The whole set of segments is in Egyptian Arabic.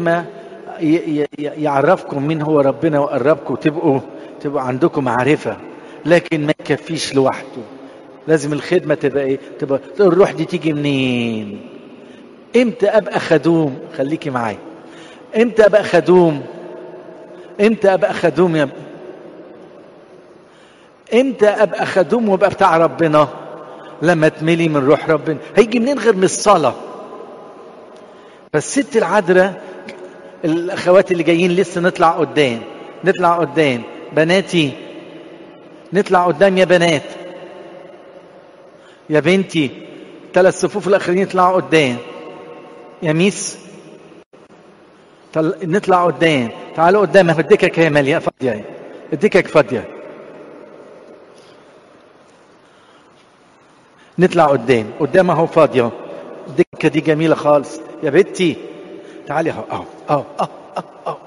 الخدمة ي- ي- يعرفكم مين هو ربنا ويقربكم تبقوا تبقوا عندكم معرفة لكن ما يكفيش لوحده لازم الخدمة تبقى ايه تبقى الروح دي تيجي منين امتى ابقى خدوم خليكي معايا امتى ابقى خدوم امتى ابقى خدوم يا امتى ابقى خدوم وابقى بتاع ربنا لما تملي من روح ربنا هيجي منين غير من الصلاه فالست العذراء الاخوات اللي جايين لسه نطلع قدام نطلع قدام بناتي نطلع قدام يا بنات يا بنتي ثلاث صفوف الاخرين يطلعوا قدام يا ميس طل... نطلع قدام تعالوا قدام اهو الدكك هي ماليه فاضيه اهي. الدكك فاضيه نطلع قدام قدام اهو فاضيه اهو. الدكه دي جميله خالص يا بنتي تعالي اهو اهو اهو اهو اهو اهو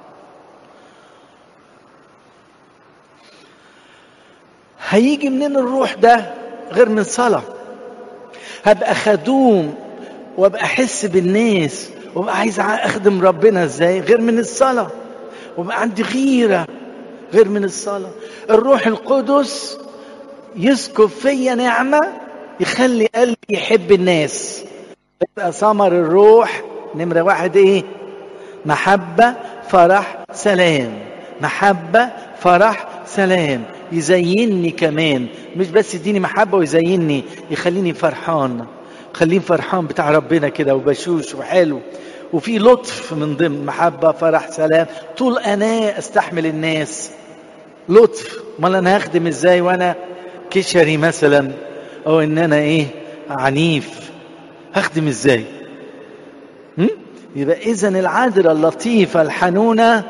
هيجي منين الروح ده غير من صلاه هبقى خدوم وابقى احس بالناس وابقى عايز اخدم ربنا ازاي غير من الصلاه وابقى عندي غيره غير من الصلاه الروح القدس يسكب فيا نعمه يخلي قلبي يحب الناس يبقى ثمر الروح نمره واحد ايه محبه فرح سلام محبه فرح سلام يزينني كمان مش بس يديني محبه ويزينني يخليني فرحان خليني فرحان بتاع ربنا كده وبشوش وحلو وفي لطف من ضمن محبه فرح سلام طول انا استحمل الناس لطف امال انا هخدم ازاي وانا كشري مثلا او ان انا ايه عنيف هخدم ازاي هم؟ يبقى اذا العذراء اللطيفه الحنونه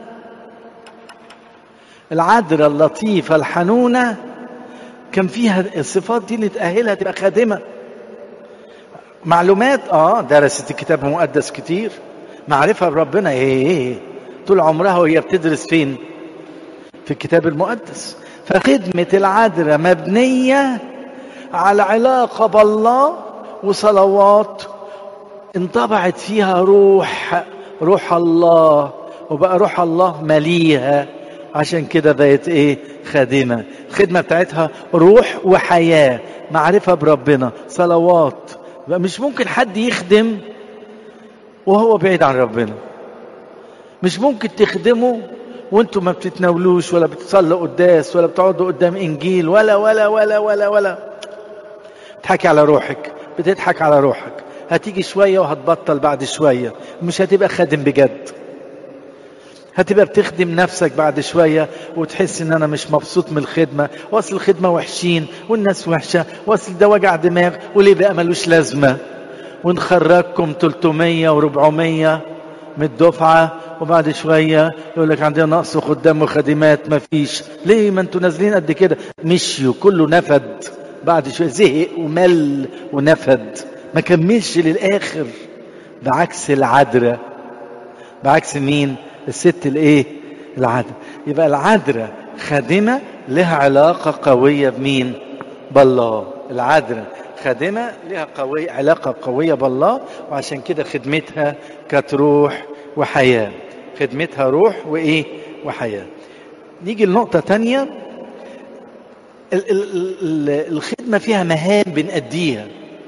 العذراء اللطيفه الحنونه كان فيها الصفات دي اللي تأهلها تبقى خادمه معلومات اه درست الكتاب المقدس كتير معرفه بربنا ايه ايه طول عمرها وهي بتدرس فين في الكتاب المقدس فخدمه العذراء مبنيه على علاقه بالله وصلوات انطبعت فيها روح روح الله وبقى روح الله مليها عشان كده بقت ايه خادمه الخدمه بتاعتها روح وحياه معرفه بربنا صلوات بقى مش ممكن حد يخدم وهو بعيد عن ربنا مش ممكن تخدمه وانتوا ما بتتناولوش ولا بتصلوا قداس ولا بتقعدوا قدام انجيل ولا ولا ولا ولا ولا بتحكي على روحك بتضحك على روحك هتيجي شوية وهتبطل بعد شوية مش هتبقى خادم بجد هتبقى بتخدم نفسك بعد شوية وتحس ان انا مش مبسوط من الخدمة واصل الخدمة وحشين والناس وحشة واصل ده وجع دماغ وليه بقى ملوش لازمة ونخرجكم 300 و400 من الدفعة وبعد شوية يقول لك عندنا نقص خدام وخادمات مفيش ليه ما انتوا نازلين قد كده مشيوا كله نفد بعد شوية زهق ومل ونفد ما كملش للآخر بعكس العذراء بعكس مين الست الايه العذراء يبقى العذراء خادمة لها علاقة قوية بمين بالله العذراء خادمة لها قوية علاقة قوية بالله وعشان كده خدمتها كانت روح وحياة خدمتها روح وإيه وحياة نيجي لنقطة تانية ال- ال- ال- الخدمة فيها مهام بنأديها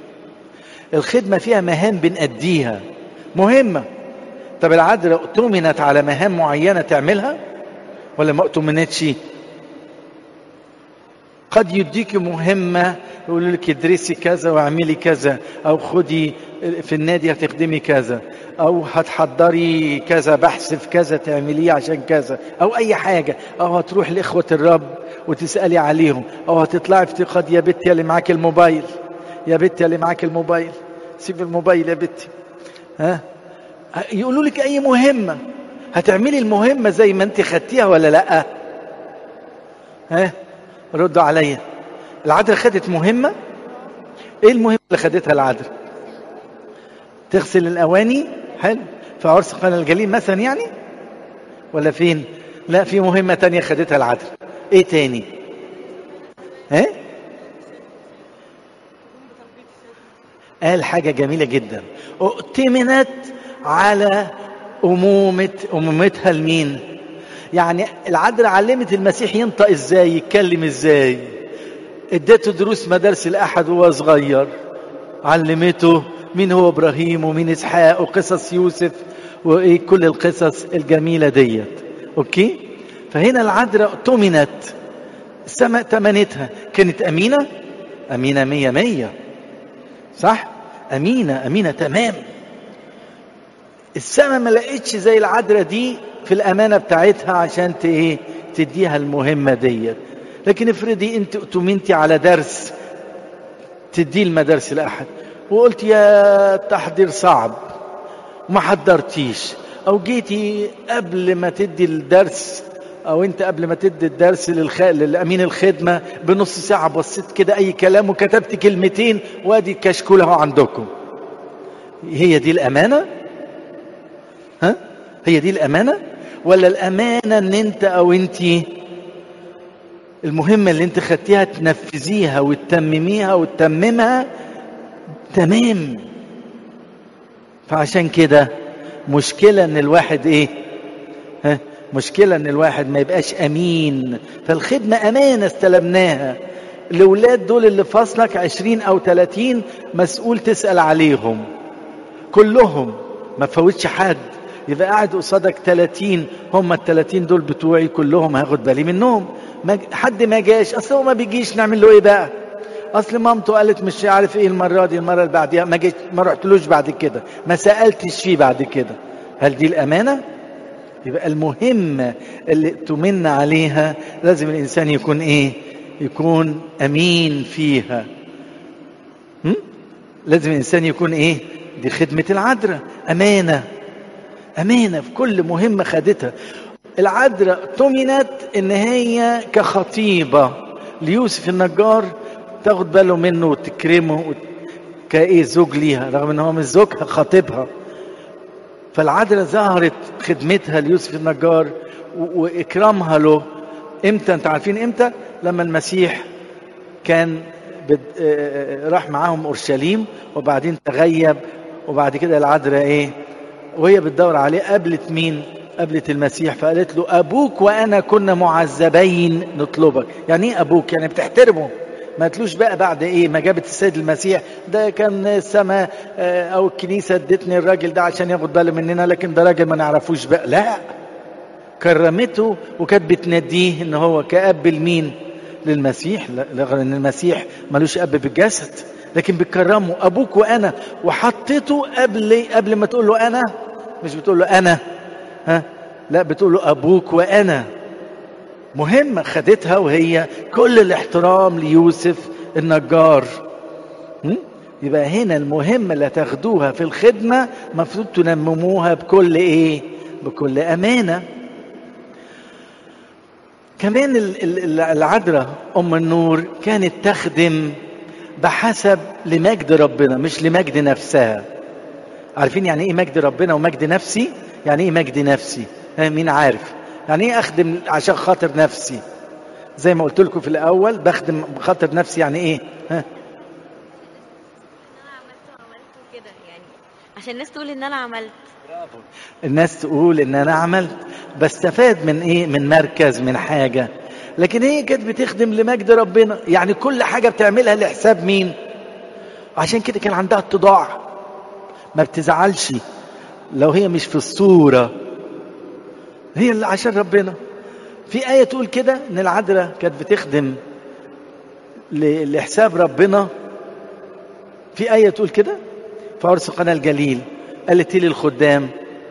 الخدمة فيها مهام بنأديها مهمة طب العذراء اؤتمنت على مهام معينة تعملها ولا ما اؤتمنتش قد يديك مهمة يقول لك ادرسي كذا واعملي كذا او خدي في النادي هتخدمي كذا او هتحضري كذا بحث في كذا تعمليه عشان كذا او اي حاجة او هتروح لاخوة الرب وتسألي عليهم او هتطلعي افتقاد يا بنتي اللي معاك الموبايل يا بنتي اللي معاك الموبايل سيب الموبايل يا بنتي ها يقولوا لك اي مهمة هتعملي المهمة زي ما انت خدتيها ولا لا ها ردوا عليا العذراء خدت مهمة ايه المهمة اللي خدتها العذراء تغسل الاواني حلو في عرس قنا الجليل مثلا يعني ولا فين لا في مهمة تانية خدتها العذراء ايه تاني ها قال حاجة جميلة جدا اؤتمنت على أمومة أمومتها لمين يعني العذراء علمت المسيح ينطق ازاي يتكلم ازاي اديته دروس مدارس الأحد وهو صغير علمته مين هو إبراهيم ومين إسحاق وقصص يوسف وإيه كل القصص الجميلة ديت أوكي فهنا العذراء اؤتمنت السماء تمنتها كانت أمينة أمينة مية مية صح أمينة أمينة تمام السماء ما لقيتش زي العذراء دي في الأمانة بتاعتها عشان ت- إيه تديها المهمة ديت لكن افرضي انت اؤتمنتي على درس تديه المدارس الأحد وقلت يا تحضير صعب ما حضرتيش او جيتي قبل ما تدي الدرس او انت قبل ما تدي الدرس للخ... للامين الخدمه بنص ساعه بصيت كده اي كلام وكتبت كلمتين وادي الكشكول اهو عندكم هي دي الامانه ها هي دي الامانه ولا الامانه ان انت او انت المهمه اللي انت خدتيها تنفذيها وتتمميها وتتممها تمام فعشان كده مشكلة ان الواحد ايه ها مشكلة ان الواحد ما يبقاش امين فالخدمة امانة استلمناها الاولاد دول اللي في فصلك عشرين او تلاتين مسؤول تسأل عليهم كلهم ما تفوتش حد يبقى قاعد قصادك 30 هم ال 30 دول بتوعي كلهم هاخد بالي منهم ما حد ما جاش اصل هو ما بيجيش نعمل له ايه بقى اصل مامته قالت مش عارف ايه المره دي المره اللي بعديها ما جيت ما رحتلوش بعد كده ما سالتش فيه بعد كده هل دي الامانه يبقى المهمه اللي تمن عليها لازم الانسان يكون ايه يكون امين فيها هم؟ لازم الانسان يكون ايه دي خدمه العذراء امانه امانه في كل مهمه خدتها العذراء تمنت ان هي كخطيبه ليوسف النجار تاخد باله منه وتكرمه وت... كايه زوج ليها رغم ان هو مش زوجها خطيبها فالعذراء ظهرت خدمتها ليوسف النجار و... واكرامها له امتى انت عارفين امتى لما المسيح كان بد... راح معاهم اورشليم وبعدين تغيب وبعد كده العذراء ايه وهي بتدور عليه قابلت مين قابلت المسيح فقالت له ابوك وانا كنا معذبين نطلبك يعني ايه ابوك يعني بتحترمه ما تلوش بقى بعد ايه ما جابت السيد المسيح ده كان السماء او الكنيسه ادتني الراجل ده عشان ياخد باله مننا لكن ده راجل ما نعرفوش بقى لا كرمته وكانت بتناديه ان هو كاب لمين للمسيح رغم ان المسيح ملوش اب بالجسد لكن بتكرمه ابوك وانا وحطيته قبل قبل ما تقول له انا مش بتقول له انا ها لا بتقول له ابوك وانا مهمة خدتها وهي كل الاحترام ليوسف النجار م? يبقى هنا المهمة اللي تاخدوها في الخدمة مفروض تنمموها بكل ايه بكل امانة كمان العذراء ام النور كانت تخدم بحسب لمجد ربنا مش لمجد نفسها عارفين يعني ايه مجد ربنا ومجد نفسي يعني ايه مجد نفسي مين عارف يعني ايه اخدم عشان خاطر نفسي زي ما قلت لكم في الاول بخدم بخاطر نفسي يعني ايه ها كده يعني عشان الناس تقول ان انا عملت برافو الناس تقول ان انا عملت بستفاد من ايه من مركز من حاجه لكن هي كانت بتخدم لمجد ربنا يعني كل حاجه بتعملها لحساب مين عشان كده كان عندها اتضاع ما بتزعلش لو هي مش في الصوره هي اللي عشان ربنا في آية تقول كده إن العذراء كانت بتخدم لحساب ربنا في آية تقول كده في عرس قناة الجليل قالت لي الخدام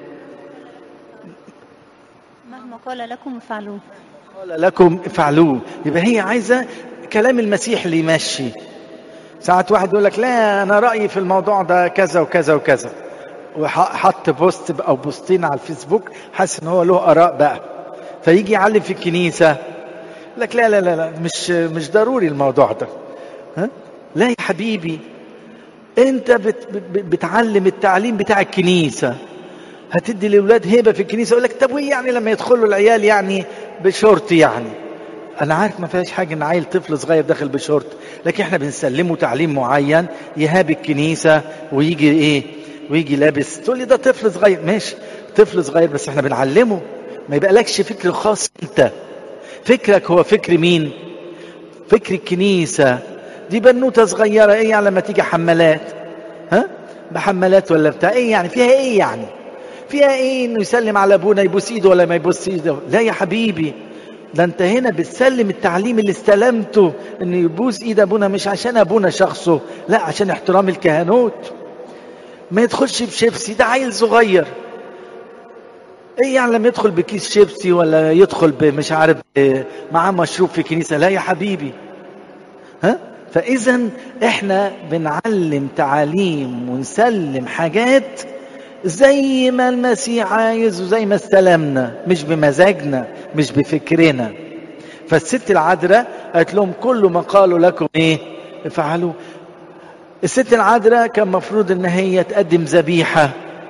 مهما قال لكم افعلوه قال لكم افعلوه يبقى هي عايزة كلام المسيح اللي يمشي ساعات واحد يقول لك لا أنا رأيي في الموضوع ده كذا وكذا وكذا وحط بوست او بوستين على الفيسبوك حاسس ان هو له اراء بقى فيجي يعلم في الكنيسه لك لا لا لا لا مش مش ضروري الموضوع ده ها لا يا حبيبي انت بت بتعلم التعليم بتاع الكنيسه هتدي لاولاد هيبه في الكنيسه يقول لك طب وايه يعني لما يدخلوا العيال يعني بشورت يعني انا عارف ما فيهاش حاجه ان عيل طفل صغير داخل بشورت لكن احنا بنسلمه تعليم معين يهاب الكنيسه ويجي ايه ويجي لابس تقول لي ده طفل صغير ماشي طفل صغير بس احنا بنعلمه ما يبقالكش فكر خاص انت فكرك هو فكر مين فكر الكنيسة دي بنوتة صغيرة ايه يعني لما تيجي حمالات ها بحمالات ولا بتاع ايه يعني فيها ايه يعني فيها ايه انه يسلم على ابونا يبوس ايده ولا ما يبوس ايده لا يا حبيبي ده انت هنا بتسلم التعليم اللي استلمته انه يبوس ايد ابونا مش عشان ابونا شخصه لا عشان احترام الكهنوت ما يدخلش بشيبسي ده عيل صغير ايه يعني لما يدخل بكيس شيبسي ولا يدخل بمش عارف اه معاه مشروب في كنيسه لا يا حبيبي ها فاذا احنا بنعلم تعاليم ونسلم حاجات زي ما المسيح عايز وزي ما استلمنا مش بمزاجنا مش بفكرنا فالست العذراء قالت لهم كل ما قالوا لكم ايه افعلوا الست العذراء كان مفروض ان هي تقدم ذبيحه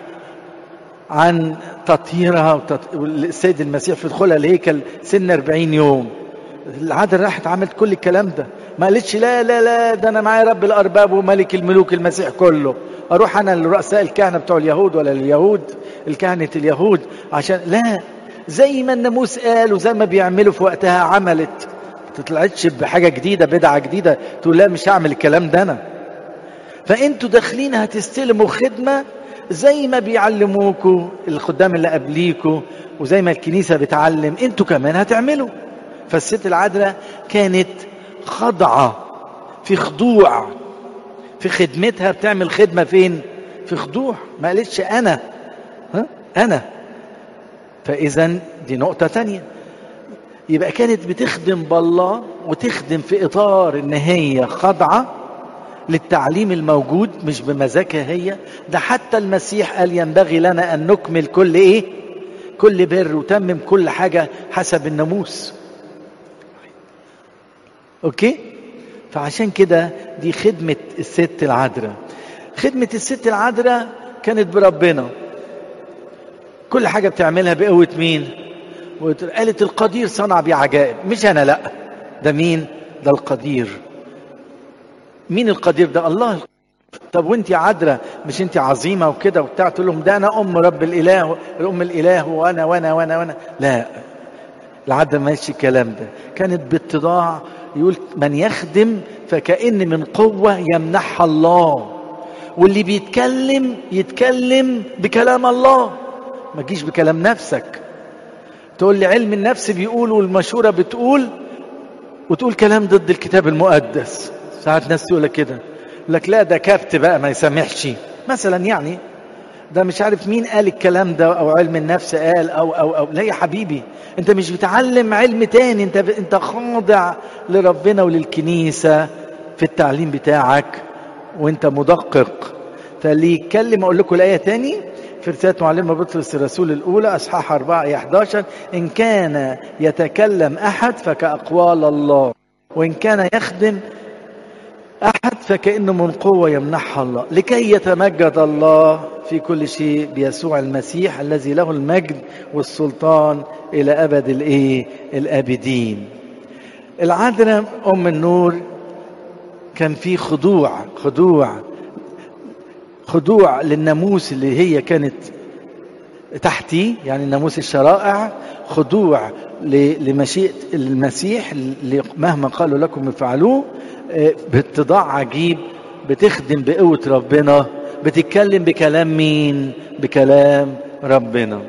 عن تطهيرها وتط... والسيد المسيح في دخولها الهيكل سن 40 يوم العذراء راحت عملت كل الكلام ده ما قالتش لا لا لا ده انا معايا رب الارباب وملك الملوك المسيح كله اروح انا لرؤساء الكهنه بتوع اليهود ولا اليهود الكهنه اليهود عشان لا زي ما الناموس قال وزي ما بيعملوا في وقتها عملت ما تطلعتش بحاجه جديده بدعه جديده تقول لا مش هعمل الكلام ده انا فانتوا داخلين هتستلموا خدمه زي ما بيعلموكوا الخدام اللي قبليكوا وزي ما الكنيسه بتعلم انتوا كمان هتعملوا فالست العذراء كانت خضعه في خضوع في خدمتها بتعمل خدمه فين في خضوع ما قالتش انا ها انا فاذا دي نقطه تانية يبقى كانت بتخدم بالله وتخدم في اطار ان هي خاضعه للتعليم الموجود مش بمزاجها هي ده حتى المسيح قال ينبغي لنا ان نكمل كل ايه كل بر وتمم كل حاجه حسب الناموس اوكي فعشان كده دي خدمه الست العذراء خدمه الست العذراء كانت بربنا كل حاجه بتعملها بقوه مين قالت القدير صنع بي عجائب مش انا لا ده مين ده القدير مين القدير ده الله طب وانت يا عذراء مش انت عظيمه وكده وبتاع تقول لهم ده انا ام رب الاله ام الاله وانا وانا وانا وانا لا العذراء ماشي الكلام ده كانت باتضاع يقول من يخدم فكأن من قوة يمنحها الله واللي بيتكلم يتكلم بكلام الله ما تجيش بكلام نفسك تقول لي علم النفس بيقول والمشورة بتقول وتقول كلام ضد الكتاب المقدس ساعات ناس تقول لك كده يقول لك لا ده كبت بقى ما يسامحش مثلا يعني ده مش عارف مين قال الكلام ده او علم النفس قال او او او لا يا حبيبي انت مش بتعلم علم تاني انت انت خاضع لربنا وللكنيسه في التعليم بتاعك وانت مدقق فاللي يتكلم اقول لكم الايه تاني في رسالة معلمة بطرس الرسول الأولى أصحاح 4 آية 11 إن كان يتكلم أحد فكأقوال الله وإن كان يخدم أحد فكأنه من قوة يمنحها الله لكي يتمجد الله في كل شيء بيسوع المسيح الذي له المجد والسلطان إلى أبد الإيه الآبدين العذراء أم النور كان في خضوع خضوع خضوع للناموس اللي هي كانت تحتي يعني ناموس الشرائع خضوع لمشيئة المسيح مهما قالوا لكم افعلوه باتضاع عجيب بتخدم بقوة ربنا بتتكلم بكلام مين بكلام ربنا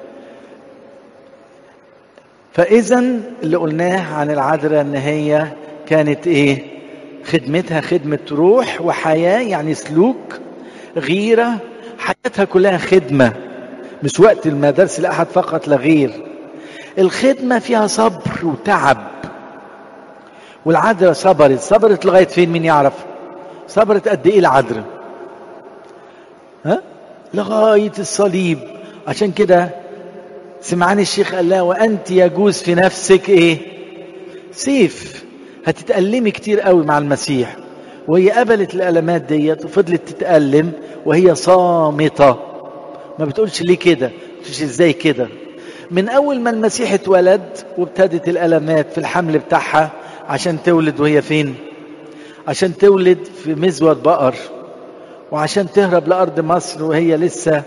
فإذا اللي قلناه عن العذراء ان هي كانت ايه خدمتها خدمة روح وحياة يعني سلوك غيرة حياتها كلها خدمة مش وقت المدارس لأحد فقط لغير الخدمة فيها صبر وتعب والعذراء صبرت صبرت لغاية فين مين يعرف صبرت قد ايه العذراء ها لغاية الصليب عشان كده سمعان الشيخ قال لها وانت يجوز في نفسك ايه سيف هتتألمي كتير قوي مع المسيح وهي قبلت الألمات ديت وفضلت تتألم وهي صامتة ما بتقولش ليه كده مش ازاي كده من أول ما المسيح اتولد وابتدت الألمات في الحمل بتاعها عشان تولد وهي فين عشان تولد في مزود بقر وعشان تهرب لأرض مصر وهي لسه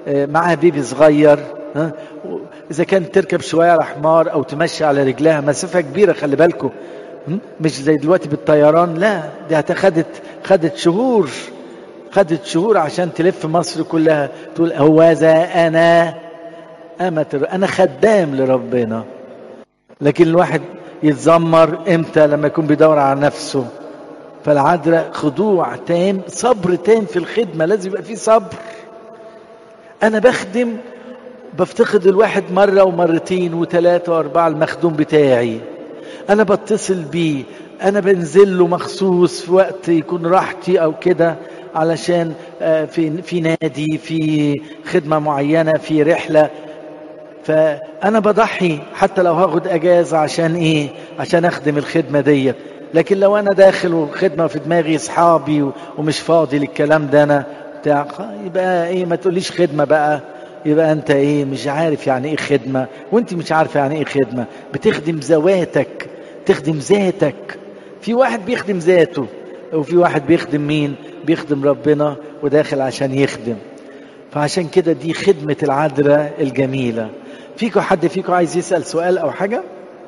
آه، معاها بيبي صغير ها و- اذا كانت تركب شويه على حمار او تمشي على رجلها مسافه كبيره خلي بالكم م? مش زي دلوقتي بالطيران لا دي هتاخدت خدت شهور خدت شهور عشان تلف مصر كلها تقول هوذا انا أمة الر- انا خدام لربنا لكن الواحد يتذمر امتى لما يكون بيدور على نفسه فالعذراء خضوع تام صبر تام في الخدمه لازم يبقى فيه صبر انا بخدم بفتقد الواحد مرة ومرتين وثلاثة وأربعة المخدوم بتاعي أنا بتصل بيه أنا بنزل له مخصوص في وقت يكون راحتي أو كده علشان آه، في في نادي في خدمة معينة في رحلة فأنا بضحي حتى لو هاخد أجازة عشان إيه؟ عشان أخدم الخدمة ديت لكن لو أنا داخل والخدمة في دماغي أصحابي و- ومش فاضي للكلام ده أنا بتاع خ- يبقى إيه ما تقوليش خدمة بقى يبقى أنت إيه مش عارف يعني إيه خدمة وأنت مش عارفة يعني إيه خدمة بتخدم ذواتك تخدم ذاتك في واحد بيخدم ذاته وفي واحد بيخدم مين؟ بيخدم ربنا وداخل عشان يخدم فعشان كده دي خدمة العذراء الجميلة فيكم حد فيكم عايز يسأل سؤال أو حاجة؟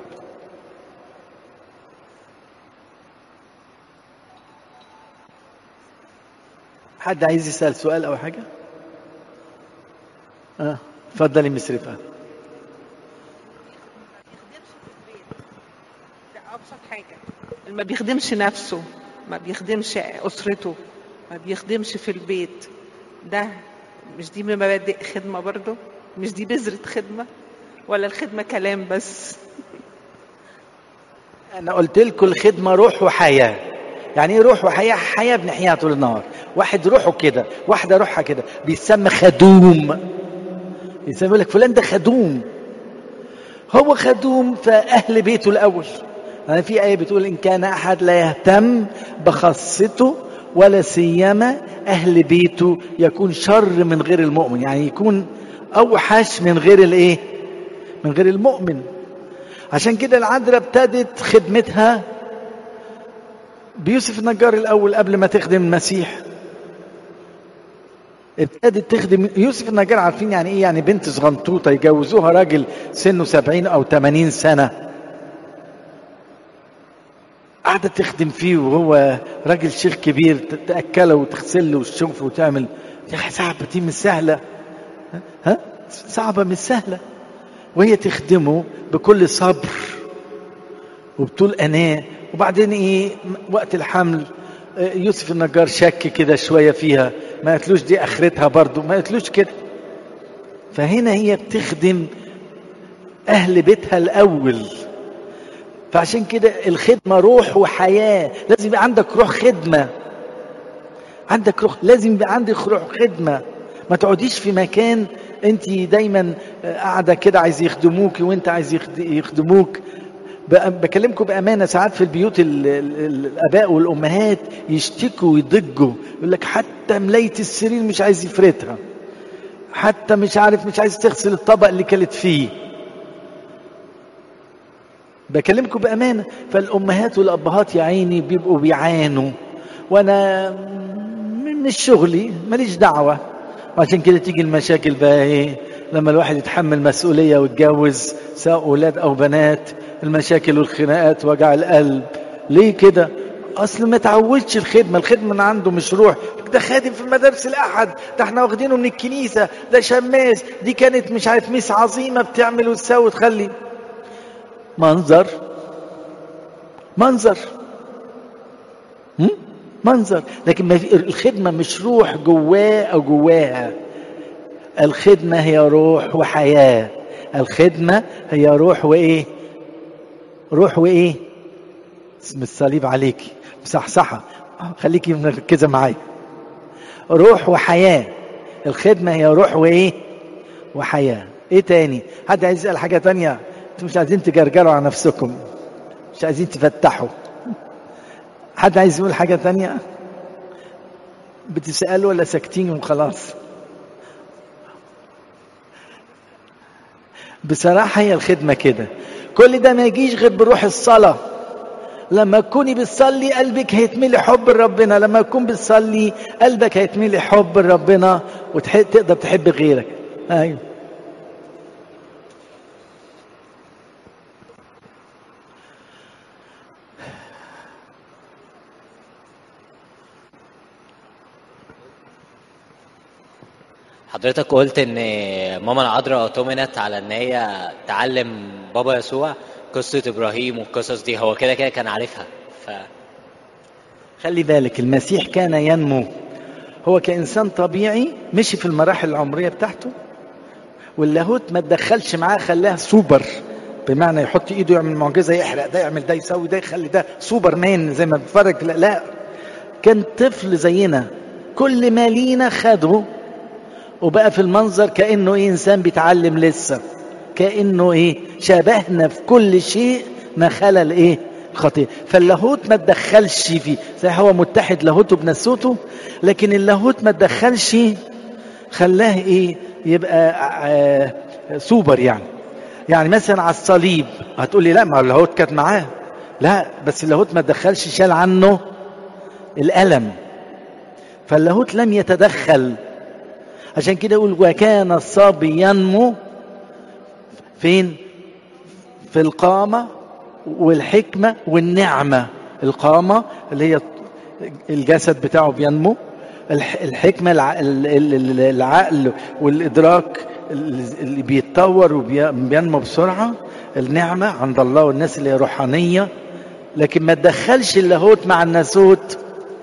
حد عايز يسأل سؤال أو حاجة؟ اه اتفضلي مس رفعت ده ابسط حاجه اللي ما بيخدمش نفسه ما بيخدمش اسرته ما بيخدمش في البيت ده مش دي مبادئ خدمه برضه مش دي بذره خدمه ولا الخدمه كلام بس أنا قلت لكم الخدمة روح وحياة يعني إيه روح وحياة؟ حياة بنحياها طول النهار واحد روحه كده واحدة روحها كده بيتسمى خدوم يسمى لك فلان ده خدوم هو خدوم في أهل بيته الأول أنا في آية بتقول إن كان أحد لا يهتم بخاصته ولا سيما أهل بيته يكون شر من غير المؤمن يعني يكون أوحش من غير الإيه؟ من غير المؤمن عشان كده العذراء ابتدت خدمتها بيوسف النجار الأول قبل ما تخدم المسيح ابتدت تخدم يوسف النجار عارفين يعني ايه يعني بنت صغنطوطة يجوزوها راجل سنه سبعين أو تمانين سنة قاعدة تخدم فيه وهو راجل شيخ كبير تأكله وتغسله وتشوفه وتعمل يا أخي صعبة دي مش سهلة ها صعبة مش سهلة وهي تخدمه بكل صبر وبطول أناة وبعدين إيه وقت الحمل آه، يوسف النجار شك كده شوية فيها ما قالتلوش دي آخرتها برضو ما قالتلوش كده فهنا هي بتخدم أهل بيتها الأول فعشان كده الخدمة روح وحياة لازم يبقى عندك روح خدمة عندك روح لازم يبقى عندك روح خدمة ما تقعديش في مكان انت دايما قاعدة كده عايز يخدموك وانت عايز يخد- يخدموك بق- بكلمكم بأمانة ساعات في البيوت ال- ال- الآباء والأمهات يشتكوا ويضجوا يقول لك حتى ملاية السرير مش عايز يفردها حتى مش عارف مش عايز تغسل الطبق اللي كلت فيه بكلمكم بأمانة فالأمهات والأبهات يا عيني بيبقوا بيعانوا وأنا م- مش شغلي ماليش دعوة وعشان كده تيجي المشاكل بقى إيه لما الواحد يتحمل مسؤولية ويتجوز سواء أولاد أو بنات المشاكل والخناقات وجع القلب ليه كده اصل ما تعودش الخدمه الخدمه من عنده مش روح ده خادم في مدارس الاحد ده احنا واخدينه من الكنيسه ده شماس دي كانت مش عارف ميس عظيمه بتعمل وتساوي وتخلي منظر منظر هم؟ منظر لكن ما في الخدمة مش روح جواه أو جواها الخدمة هي روح وحياة الخدمة هي روح وإيه روح وإيه اسم الصليب عليكي مصحصحة خليكي مركزة معايا روح وحياة الخدمة هي روح وإيه وحياة إيه تاني حد عايز يسأل حاجة تانية انتوا مش عايزين تجرجروا على نفسكم مش عايزين تفتحوا حد عايز يقول حاجة تانية بتسألوا ولا ساكتين وخلاص بصراحة هي الخدمة كده كل ده ما يجيش غير بروح الصلاة لما تكوني بتصلي قلبك هيتملي حب لربنا لما تكون بتصلي قلبك هيتملي حب لربنا وتقدر تحب غيرك ايوه حضرتك قلت ان ماما العذراء اؤتمنت على ان هي تعلم بابا يسوع قصة ابراهيم والقصص دي هو كده كده كان عارفها ف خلي بالك المسيح كان ينمو هو كإنسان طبيعي مشي في المراحل العمرية بتاعته واللاهوت ما تدخلش معاه خلاها سوبر بمعنى يحط ايده يعمل معجزه يحرق ده يعمل ده يسوي ده يخلي ده سوبر مان زي ما بتفرج لا, لا كان طفل زينا كل ما لينا خده وبقى في المنظر كانه ايه انسان بيتعلم لسه كانه ايه شبهنا في كل شيء ما خلا الايه الخطيه فاللاهوت ما تدخلش فيه زي هو متحد لاهوته بنسوته لكن اللاهوت ما تدخلش خلاه ايه يبقى آه سوبر يعني يعني مثلا على الصليب هتقول لي لا ما اللاهوت كانت معاه لا بس اللاهوت ما تدخلش شال عنه الالم فاللاهوت لم يتدخل عشان كده يقول وكان الصبي ينمو فين في القامة والحكمة والنعمة القامة اللي هي الجسد بتاعه بينمو الحكمة العقل والإدراك اللي بيتطور وبينمو بسرعة النعمة عند الله والناس اللي هي روحانية لكن ما تدخلش اللاهوت مع الناسوت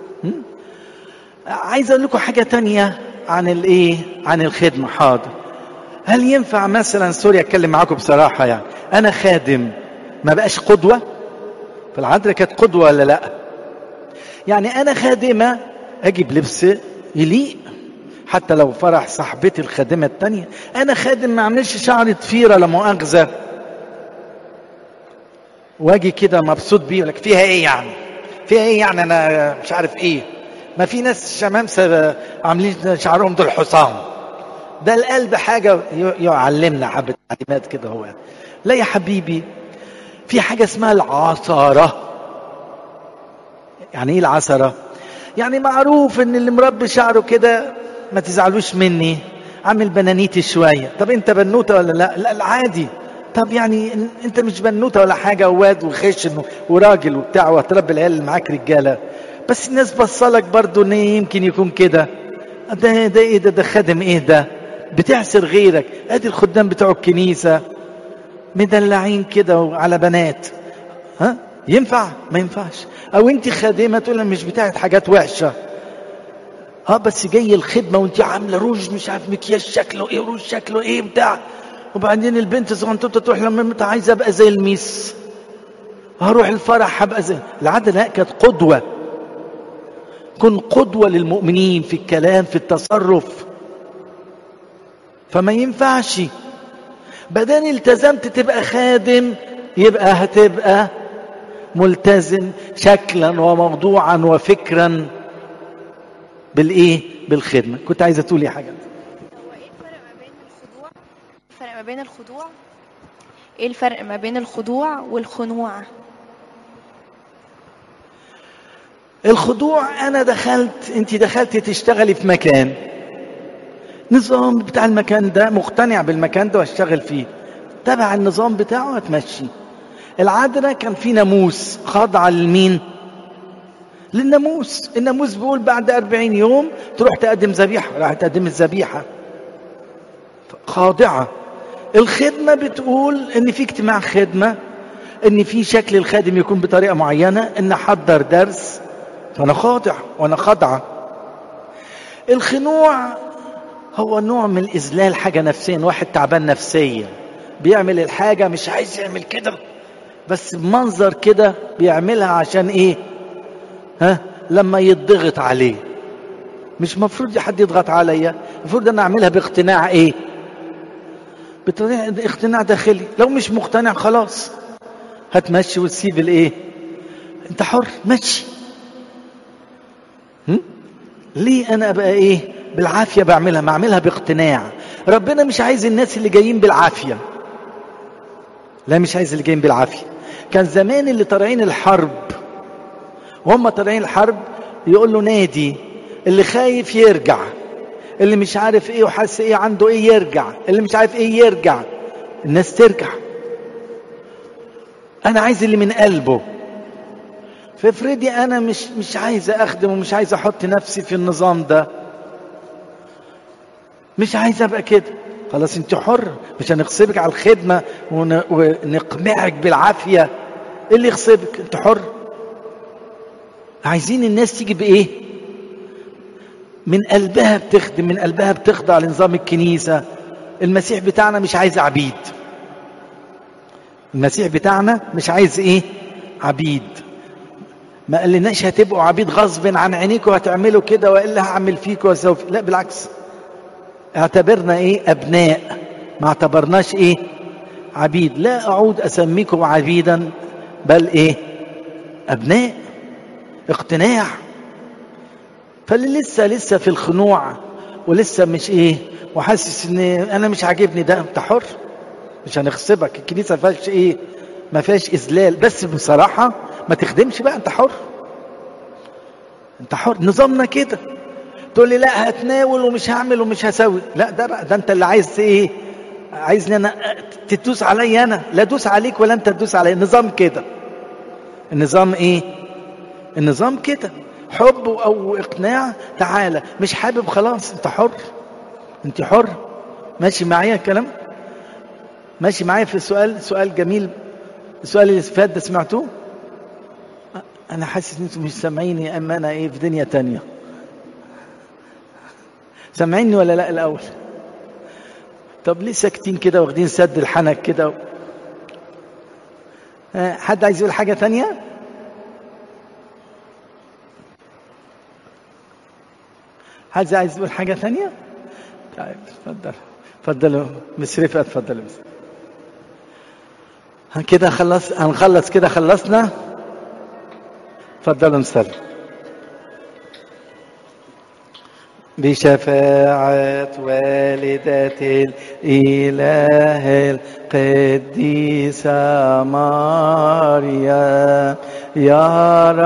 عايز اقول لكم حاجة تانية عن الايه عن الخدمة حاضر هل ينفع مثلا سوري اتكلم معاكم بصراحة يعني انا خادم ما بقاش قدوة فالعذراء كانت قدوة ولا لا يعني انا خادمة اجيب لبس يليق حتى لو فرح صاحبتي الخادمة التانية انا خادم ما اعملش شعر ضفيرة لا مؤاخذة واجي كده مبسوط بيه لك فيها ايه يعني فيها ايه يعني انا مش عارف ايه ما في ناس شمامسة عاملين شعرهم دول حصان ده القلب حاجة يعلمنا حبة تعليمات كده هو لا يا حبيبي في حاجة اسمها العصارة يعني ايه العصرة يعني معروف ان اللي مربي شعره كده ما تزعلوش مني عامل بنانيتي شوية طب انت بنوتة ولا لا لا عادي طب يعني انت مش بنوتة ولا حاجة وواد وخشن وراجل وبتاع وهتربي العيال اللي معاك رجالة بس الناس بصلك برضو ان يمكن يكون كده ده ده ايه ده ده خادم ايه ده بتعسر غيرك ادي الخدام بتوع الكنيسة مدلعين كده على بنات ها ينفع ما ينفعش او انت خادمة تقول مش بتاعت حاجات وحشة اه بس جاي الخدمة وانت عاملة روج مش عارف مكياج شكله ايه روج شكله ايه بتاع وبعدين البنت صغنطوطة تروح لما انت عايزة ابقى زي الميس هروح الفرح هبقى زي العادة لا كانت قدوة كن قدوة للمؤمنين في الكلام في التصرف فما ينفعش بدل التزمت تبقى خادم يبقى هتبقى ملتزم شكلا وموضوعا وفكرا بالايه بالخدمه كنت عايزه تقولي حاجه هو ايه الفرق ما بين الخضوع الفرق ما بين الخضوع ايه الفرق ما بين الخضوع والخنوع الخضوع انا دخلت انت دخلتي تشتغلي في مكان نظام بتاع المكان ده مقتنع بالمكان ده واشتغل فيه تبع النظام بتاعه هتمشي العذراء كان في ناموس خاضعة لمين للناموس الناموس بيقول بعد أربعين يوم تروح تقدم ذبيحة راح تقدم الذبيحة خاضعة الخدمة بتقول ان في اجتماع خدمة ان في شكل الخادم يكون بطريقة معينة ان احضر درس فانا خاضع وانا خاضعة الخنوع هو نوع من الاذلال حاجة نفسيا واحد تعبان نفسيا بيعمل الحاجة مش عايز يعمل كده بس بمنظر كده بيعملها عشان ايه ها لما يضغط عليه مش مفروض حد يضغط عليا المفروض انا اعملها باقتناع ايه باقتناع داخلي لو مش مقتنع خلاص هتمشي وتسيب الايه انت حر مشي هم؟ ليه انا ابقى ايه بالعافيه بعملها ما اعملها باقتناع ربنا مش عايز الناس اللي جايين بالعافيه لا مش عايز اللي جايين بالعافيه كان زمان اللي طالعين الحرب وهم طالعين الحرب يقول له نادي اللي خايف يرجع اللي مش عارف ايه وحاسس ايه عنده ايه يرجع اللي مش عارف ايه يرجع الناس ترجع انا عايز اللي من قلبه فافرضي انا مش مش عايز اخدم ومش عايز احط نفسي في النظام ده مش عايز ابقى كده خلاص انت حر مش هنغصبك على الخدمه ون- ونقمعك بالعافيه ايه اللي يغصبك انت حر عايزين الناس تيجي بايه من قلبها بتخدم من قلبها بتخضع لنظام الكنيسه المسيح بتاعنا مش عايز عبيد المسيح بتاعنا مش عايز ايه عبيد ما قالناش هتبقوا عبيد غصب عن عينيكم هتعملوا كده والا هعمل فيكم وسوف لا بالعكس اعتبرنا ايه ابناء ما اعتبرناش ايه عبيد لا اعود اسميكم عبيدا بل ايه ابناء اقتناع فاللي لسه لسه في الخنوع ولسه مش ايه وحاسس ان انا مش عاجبني ده انت حر مش هنغصبك الكنيسه ما فيهاش ايه ما فيهاش اذلال بس بصراحه ما تخدمش بقى انت حر انت حر نظامنا كده تقول لي لا هتناول ومش هعمل ومش هسوي لا ده بقى ده انت اللي عايز ايه عايزني انا تدوس عليا انا لا ادوس عليك ولا انت تدوس عليا النظام كده النظام ايه النظام كده حب او اقناع تعالى مش حابب خلاص انت حر انت حر ماشي معايا الكلام ماشي معايا في السؤال سؤال جميل السؤال اللي فات ده سمعتوه انا حاسس ان انتم مش سامعيني اما انا ايه في دنيا تانية سامعيني ولا لا الاول طب ليه ساكتين كده واخدين سد الحنك كده ها، حد عايز يقول حاجة تانية حد عايز يقول حاجة تانية طيب اتفضل اتفضلوا مس رفقت اتفضل مس ها، كده خلص هنخلص كده خلصنا اتفضلوا نصلي بشفاعة والدة الإله القديسة مريم يا رب